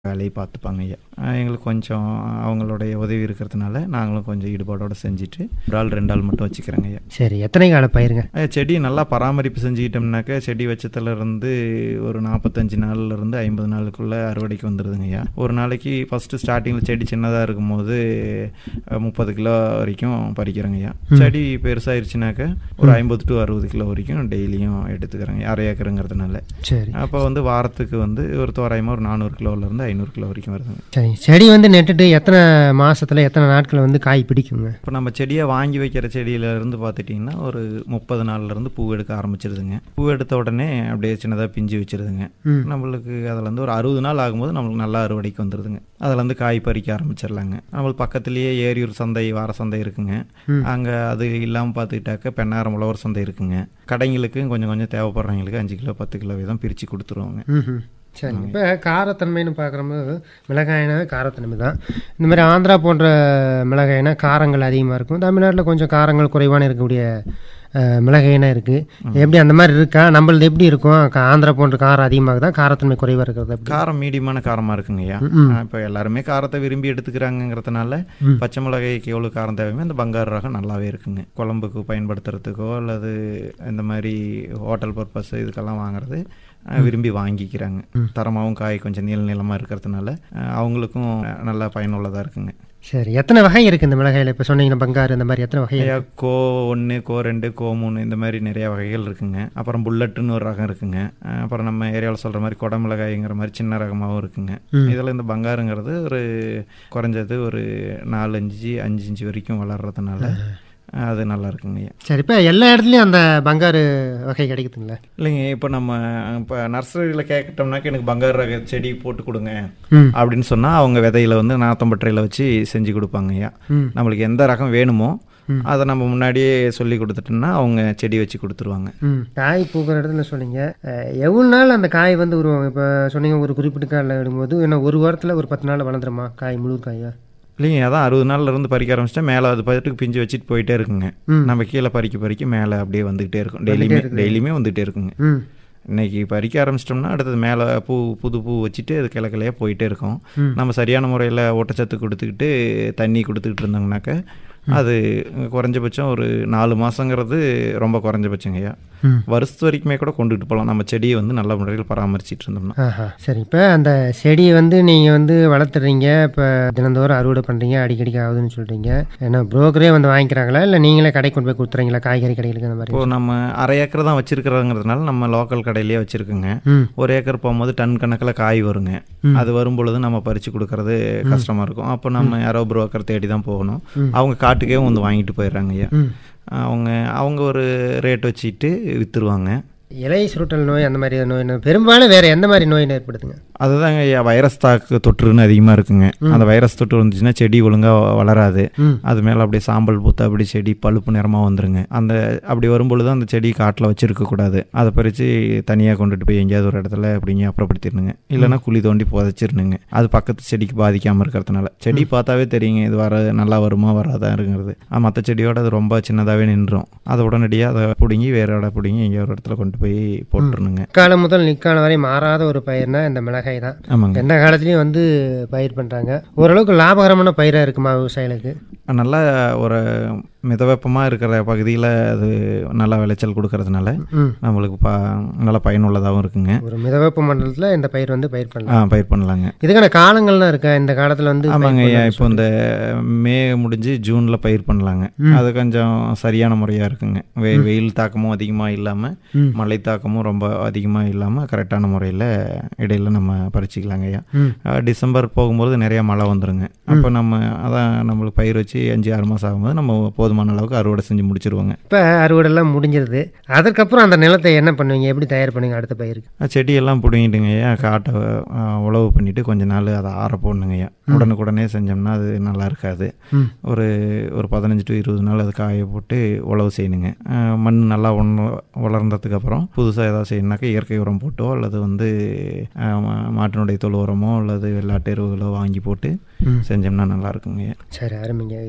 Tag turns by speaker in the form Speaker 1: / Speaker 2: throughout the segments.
Speaker 1: வேலையை பார்த்துப்பாங்க ஐயா அஹ் எங்களுக்கு கொஞ்சம் அவங்களுடைய உதவி இருக்கிறதுனால நாங்களும் கொஞ்சம் ஈடுபாடோடு செஞ்சுட்டு ஒரு ஆள் ரெண்டு ஆள் மட்டும் வச்சுக்கிறேங்க ஐயா
Speaker 2: சரி எத்தனை கால பயிருங்க
Speaker 1: ஐயா, செடி நல்லா பராமரிப்பு செஞ்சுக்கிட்டோம்னாக்க செடி வச்சதுல இருந்து ஒரு நாற்பத்தஞ்சு நாள்ல இருந்து ஐம்பது நாளுக்குள்ள அறுவடைக்கு வந்துடுதுங்க ஐயா ஒரு நாளைக்கு ஃபர்ஸ்ட் ஸ்டார்டிங்கில் செடி சின்னதாக இருக்கும்போது அஹ், முப்பது கிலோ வரைக்கும் பறிக்கிறேங்க ஐயா செடி பெருசாயிருச்சுனாக்க ஒரு ஐம்பது டு அறுபது கிலோ வரைக்கும் டெய்லியும் எடுத்துக்கிறேங்க அரை ஏக்கருங்கிறதுனால
Speaker 2: சரி
Speaker 1: அப்போ வந்து வாரத்துக்கு வந்து ஒரு தோராயமாக ஒரு நானூறு கிலோலேருந்து ஐநூறு கிலோ வரைக்கும் வருதுங்க
Speaker 2: சரி செடி வந்து நட்டுட்டு எத்தனை மாசத்துல எத்தனை நாட்கள் வந்து காய் பிடிக்குங்க
Speaker 1: இப்போ நம்ம செடியை வாங்கி வைக்கிற செடியில இருந்து பார்த்துட்டிங்கன்னா ஒரு முப்பது நாள்ல இருந்து பூ எடுக்க ஆரம்பிச்சிருதுங்க பூ எடுத்த உடனே அப்படியே சின்னதாக பிஞ்சு வச்சிருதுங்க
Speaker 2: ம்.
Speaker 1: நம்மளுக்கு அதில் வந்து ஒரு அறுபது நாள் ஆகும்போது நம்மளுக்கு நல்லா அறுவடைக்கு வந்துடுதுங்க அதில் வந்து காய் பறிக்க ஆரம்பிச்சிடலாங்க நம்மளுக்கு பக்கத்துலேயே ஏரியூர் சந்தை வார சந்தை இருக்குங்க
Speaker 2: ம்.
Speaker 1: அங்கே அது இல்லாமல் பார்த்துக்கிட்டாக்க பெண்ணாரம் உழவர் சந்தை இருக்குங்க கடைங்களுக்கும் கொஞ்சம் கொஞ்சம் தேவைப்படுறவங்களுக்கு அஞ்சு கிலோ பத்து கிலோ வீதம் பிரித்து கொடுத்துருவோங்க
Speaker 2: ம்ஹும். சரி இப்போ காரத்தன்மைன்னு பார்க்குறம்போது மிளகாயினாவே காரத்தன்மை தான் இந்த மாதிரி ஆந்திரா போன்ற மிளகாயினா காரங்கள் அதிகமாக இருக்கும் தமிழ்நாட்டில் கொஞ்சம் காரங்கள் குறைவான இருக்கக்கூடிய அஹ், மிளகாயினா இருக்குது எப்படி அந்த மாதிரி இருக்கா நம்மளது எப்படி இருக்கும் கா- ஆந்திரா போன்ற காரம் அதிகமாக தான் காரத்தன்மை குறைவாக இருக்கிறது எப்படி
Speaker 1: காரம் மீடியமான காரமாக இருக்குங்க ஐயா
Speaker 2: ம்.
Speaker 1: இப்போ எல்லாருமே காரத்தை விரும்பி எடுத்துக்கிறாங்கங்கிறதுனால பச்சை மிளகாய்க்கு எவ்வளோ காரம் தேவையோ அந்த பங்காரு ரகம் நல்லாவே இருக்குங்க குழம்புக்கு பயன்படுத்துறதுக்கோ அல்லது இந்த மாதிரி ஹோட்டல் பர்பஸ் இதுக்கெல்லாம் வாங்குறது அஹ், விரும்பி வாங்கிக்கிறாங்க தரமாகவும் காய் கொஞ்சம் நீள நீளமாக இருக்கிறதுனால அஹ், அவங்களுக்கும் நல்லா பயனுள்ளதாக இருக்குங்க
Speaker 2: சரி எத்தனை வகை இருக்குது இந்த மிளகாயில் இப்போ சொன்னீங்கன்னா பங்காரு இந்த மாதிரி எத்தனை வகை
Speaker 1: ஐயா கோ ஒன்று கோ ரெண்டு கோ மூணு இந்த மாதிரி நிறைய வகைகள் இருக்குங்க அப்புறம் புல்லட்டுன்னு ஒரு ரகம் இருக்குங்க அஹ் அப்புறம் நம்ம ஏரியாவில் சொல்கிற மாதிரி குடமிளகாய்ங்கிற மாதிரி சின்ன ரகமாகவும் இருக்குங்க இதில் இந்த பங்காருங்கிறது ஒரு குறைஞ்சது ஒரு நாலு அஞ்சு அஞ்சு இன்ச்சு வரைக்கும் வளர்றதுனால அஹ் அது நல்லா இருக்குங்க ஐயா
Speaker 2: சரி இப்போ எல்லா இடத்துலையும் அந்த பங்காரு வகை கிடைக்குதுங்களா
Speaker 1: இல்லைங்க இப்போ நம்ம இப்போ நர்சரியில் கேட்கட்டோம்னாக்க எனக்கு பங்காரு ரக செடி போட்டு கொடுங்க
Speaker 2: ம்
Speaker 1: அப்படின்னு சொன்னால் அவங்க விதையில வந்து நாத்தம்பற்றையில் வச்சு செஞ்சு கொடுப்பாங்க ஐயா
Speaker 2: ம்
Speaker 1: நம்மளுக்கு எந்த ரகம் வேணுமோ அதை நம்ம முன்னாடியே சொல்லி கொடுத்துட்டோம்னா அவங்க செடி வச்சு கொடுத்துருவாங்க
Speaker 2: ம் காய் பூக்கிற இடத்துல சொன்னீங்க அஹ், எவ்வளவு நாள் அந்த காய் வந்து உருவாங்க இப்போ சொன்னீங்க ஒரு குறிப்பிட்ட காலில் இடும்போது என்ன ஒரு வாரத்தில் ஒரு பத்து நாள் வளர்ந்துருமா காய் முழு காயா
Speaker 1: இல்லைங்க அதான் அறுபது நாள்ல இருந்து பறிக்க ஆரம்பிச்சிட்டா மேலே அது பாட்டுக்கு பிஞ்சு வச்சுட்டு போயிட்டே இருக்குங்க
Speaker 2: ம்.
Speaker 1: நம்ம கீழே பறிக்க பறிக்க மேலே அப்படியே வந்துகிட்டே இருக்கும் டெய்லியுமே டெய்லியுமே வந்துகிட்டே இருக்குங்க
Speaker 2: ம்
Speaker 1: இன்னைக்கு பறிக்க ஆரம்பிச்சிட்டோம்னா அடுத்தது மேலே பூ புது பூ வச்சுட்டு அது கிளை கிளையாக போயிட்டே இருக்கும் நம்ம சரியான முறையில் ஊட்டச்சத்து கொடுத்துக்கிட்டு தண்ணி கொடுத்துக்கிட்டு இருந்தோம்னாக்க அது குறைஞ்சபட்சம் ஒரு நாலு மாதங்கிறது ரொம்ப குறைஞ்சபட்சங்கய்யா
Speaker 2: ம்.
Speaker 1: வருஷத்து வரைக்குமே கூட கொண்டுகிட்டு போகலாம் நம்ம செடியை வந்து நல்ல முறையில் பராமரிச்சிட்டு இருந்தோம்னா
Speaker 2: ஆஹா சரி இப்போ அந்த செடியை வந்து நீங்கள் வந்து வளர்த்துறீங்க இப்போ தினந்தோறும் அறுவடை பண்ணுறீங்க அடிக்கடிக்கு ஆகுதுன்னு சொல்கிறீங்க ஏன்னா புரோக்கரே வந்து வாங்கிக்கிறாங்களா இல்லை நீங்களே கடைக்கு கொண்டு போய் கொடுத்துறீங்களா காய்கறி கடைகளுக்கு அந்த மாதிரி
Speaker 1: இப்போ நம்ம அரை ஏக்கர் தான் வச்சிருக்கிறோங்கிறதுனால நம்ம லோக்கல் கடையிலேயே வச்சிருக்கோங்க
Speaker 2: ம்
Speaker 1: ஒரு ஏக்கர் போகும்போது டன் கணக்கில் காய் வருங்க அது வரும் பொழுது நம்ம பறித்து கொடுக்கறது கஷ்டமாக இருக்கும் அப்போ நம்ம யாரோ புரோக்கர் தேடி தான் போகணும் அவங்க காட்டுக்கே வந்து வாங்கிட்டு போயிடுறாங்க ஐயா
Speaker 2: ம்
Speaker 1: அவங்க அவங்க ஒரு ரேட் வச்சுட்டு விற்றுருவாங்க
Speaker 2: இலை சுருட்டல் நோய் அந்த மாதிரி நோய் பெரும்பாலும் வேறு எந்த மாதிரி நோய் ஏற்படுதுங்க
Speaker 1: அதுதாங்க ஐயா வைரஸ் தாக்கு தொற்றுன்னு அதிகமாக இருக்குங்க அந்த வைரஸ் தொற்று வந்துச்சுன்னா செடி ஒழுங்காக வளராது
Speaker 2: ம்.
Speaker 1: அது மேலே அப்படியே சாம்பல் பூத்து அப்படி செடி பழுப்பு நிறமாக வந்துருங்க அந்த அப்படி வரும்பொழுது அந்த செடி காட்டில் வச்சிருக்கக்கூடாது அதை பறித்து தனியாக கொண்டுட்டு போய் எங்கேயாவது ஒரு இடத்துல அப்படிங்க அப்புறப்படுத்திடணுங்க இல்லைன்னா குழி தோண்டி புதைச்சிருணுங்க அது பக்கத்து செடிக்கு பாதிக்காமல் இருக்கிறதுனால செடி பார்த்தாவே தெரியுங்க இது வர நல்லா வருமா வராதா இருக்குங்கிறது மற்ற செடியோட அது ரொம்ப சின்னதாகவே நின்றும் அதை உடனடியாக அதை பிடுங்கி வேற இடம் பிடுங்கி எங்கேயோ ஒரு இடத்துல கொண்டு போய் போட்டுருணுங்க
Speaker 2: காலம் முதல் நிக்காலம் வரை மாறாத ஒரு பயிர்னா இந்த மிளகாய் தான்
Speaker 1: ஆமாங்க
Speaker 2: எந்த காலத்துலயும் வந்து பயிர் பண்றாங்க ஓரளவுக்கு லாபகரமான பயிரா இருக்குமா விவசாயிகளுக்கு
Speaker 1: நல்லா ஒரு மிதவெப்பமாக இருக்கிற பகுதியில் அது நல்லா விளைச்சல் கொடுக்கறதுனால
Speaker 2: ம்
Speaker 1: நம்மளுக்கு பா நல்லா பயனுள்ளதாகவும் இருக்குங்க
Speaker 2: ஒரு மிதவெப்ப மண்டலத்துல இந்த பயிர் வந்து பயிர்
Speaker 1: ஆ
Speaker 2: பண்ணலாம்
Speaker 1: பயிர் பண்ணலாங்க
Speaker 2: இதுக்கான காலங்கள்லாம் இருக்கா இந்த காலத்துல வந்து
Speaker 1: ஆமாங்க
Speaker 2: பயிர்
Speaker 1: ஐயா
Speaker 2: பண்ணலாம்னு
Speaker 1: இப்போ இந்த மே முடிஞ்சு ஜூனில் பயிர் பண்ணலாங்க அது கொஞ்சம் சரியான முறையாக இருக்குங்க வெ வெயில் தாக்கமும் அதிகமாக இல்லாமல்
Speaker 2: ம்.
Speaker 1: மழை தாக்கமும் ரொம்ப அதிகமாக இல்லாமல் கரெக்டான முறையில் இடையில நம்ம பறிச்சிக்கலாங்க ஐயா
Speaker 2: ம்.
Speaker 1: ஆ, டிசம்பர் போகும்போது நிறைய மழை வந்துருங்க அப்போ நம்ம அதான் நம்மளுக்கு பயிர் வச்சு அஞ்சு ஆறு மாதம் ஆகும்போது நம்ம போதுமான அளவுக்கு அறுவடை செஞ்சு முடிச்சிருவோங்க
Speaker 2: இப்போ அறுவடைலாம் முடிஞ்சிருது அதுக்கப்புறம் அந்த நிலத்தை என்ன பண்ணுவீங்க எப்படி தயார் பண்ணுவீங்க அடுத்த பயிருக்கு
Speaker 1: அஹ் செடியெல்லாம் பிடுங்கிட்டுங்க ஐயா காட்டை அஹ், உழவு பண்ணிவிட்டு கொஞ்ச நாள் அதை ஆற போடணுங்க ஐயா உடனுக்குடனே செஞ்சோம்னா அது நல்லா இருக்காது
Speaker 2: ம்.
Speaker 1: ஒரு ஒரு பதினஞ்சு டு இருபது நாள் அது காய போட்டு உழவு செய்யணுங்க அஹ், மண் நல்லா ஒன்று வளர்ந்ததுக்கப்புறம் புதுசாக ஏதாவது செய்யணுனாக்கா இயற்கை உரம் போட்டோ அல்லது வந்து அஹ், மா- மாட்டினுடைய தொழு உரமோ அல்லது வெள்ளாட்டு எருவுகளோ வாங்கி போட்டு
Speaker 2: ம்.
Speaker 1: செஞ்சோம்னா நல்லா இருக்குங்க ஐயா
Speaker 2: சரி அருமைங்க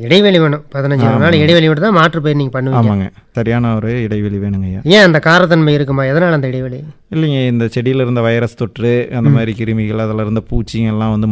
Speaker 2: இடைவெளி வேணும் பதினஞ்சு இருபது நாள் இடைவெளி விட்டு தான் மாற்று பயிர் நீங்கள் பண்ணுவீங்க
Speaker 1: ஆமாங்க சரியான ஒரு இடைவெளி வேணுங்க ஐயா
Speaker 2: ஏன் அந்த காரத்தன்மை இருக்குமா எதனால் அந்த இடைவெளி
Speaker 1: இல்லைங்க இந்த செடியில் இருந்த வைரஸ் தொற்று அந்த மாதிரி கிருமிகள் அதில் இருந்த பூச்சிங்க எல்லாம் வந்து